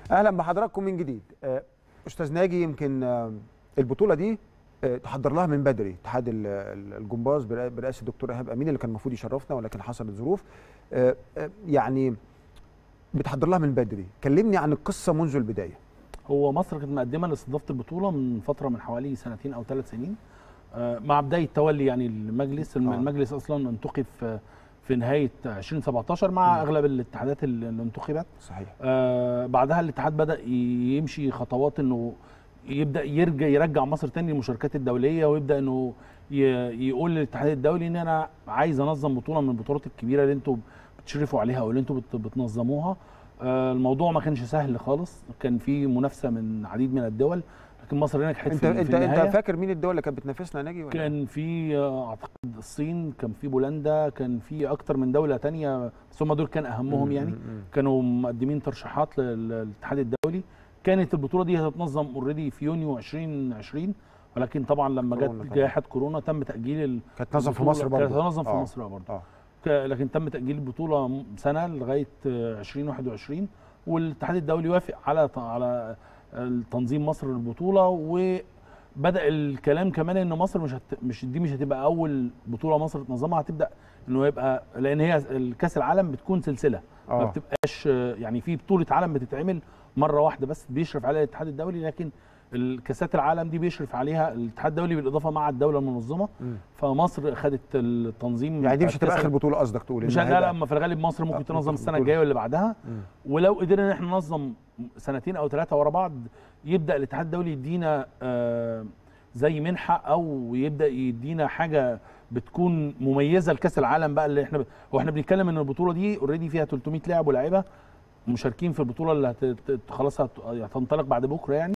اهلا بحضراتكم من جديد آه، استاذ ناجي يمكن آه، البطوله دي آه، تحضر لها من بدري اتحاد ال- ال- الجمباز برئا- برئاسه الدكتور ايهاب امين اللي كان المفروض يشرفنا ولكن حصلت ظروف آه، آه، يعني بتحضر لها من بدري كلمني عن القصه منذ البدايه هو مصر كانت مقدمه لاستضافه البطوله من فتره من حوالي سنتين او ثلاث سنين آه، مع بدايه تولي يعني المجلس الم- آه. المجلس اصلا انتخب في في نهايه 2017 مع مم. اغلب الاتحادات اللي اللي انتخبت صحيح آه، بعدها الاتحاد بدا يمشي خطوات انه يبدا يرجع يرجع مصر تاني للمشاركات الدوليه ويبدا انه ي- يقول للاتحاد الدولي ان انا عايز انظم بطوله من البطولات الكبيره اللي انتوا بتشرفوا عليها او اللي انتوا بت- بتنظموها آه، الموضوع ما كانش سهل خالص كان في منافسه من عديد من الدول لكن مصر نجحت انت في, انت في النهايه انت فاكر مين الدول اللي كانت بتنافسنا يا ناجي ولا كان في آه، اعتقد الصين كان في بولندا كان في اكتر من دوله تانية بس هم دول كان اهمهم مم، يعني مم، مم. كانوا مقدمين ترشيحات لل- للاتحاد الدولي كانت البطوله دي هتتنظم اوريدي في يونيو 2020 ولكن طبعا لما كورونا جت طبعاً. جائحه كورونا تم تاجيل ال- كانت نظم في البطولة- مصر برضه كانت هتنظم في آه. مصر برضه اه ك- لكن تم تاجيل البطوله م- سنه لغايه آه، 2021 والاتحاد الدولي وافق على ط- على تنظيم مصر للبطوله وبدا الكلام كمان ان مصر مش هت... مش دي مش هتبقى اول بطوله مصر تنظمها هتبدا انه يبقى لان هي الكاس العالم بتكون سلسله ما اه بتبقاش آه، يعني في بطوله عالم بتتعمل مره واحده بس بيشرف عليها الاتحاد الدولي لكن الكاسات العالم دي بيشرف عليها الاتحاد الدولي بالاضافه مع الدوله المنظمه مم. فمصر خدت التنظيم يعني دي مش بتاع هتبقى الكأس اخر بطوله قصدك تقول مش إن لا هيبقى- لا اما في الغالب مصر آه، ممكن تنظم ممكن السنه بطولة. الجايه واللي بعدها مم. ولو قدرنا ان احنا ننظم سنتين او ثلاثه ورا بعض يبدا الاتحاد الدولي يدينا آه، زي منحه او يبدا يدينا حاجه بتكون مميزه لكاس العالم بقى اللي احنا هو احنا بنتكلم ان البطوله دي اوريدي فيها 300 لاعب ولاعيبه مشاركين في البطوله اللي هت- هت- خلاص هت- هتنطلق بعد بكره يعني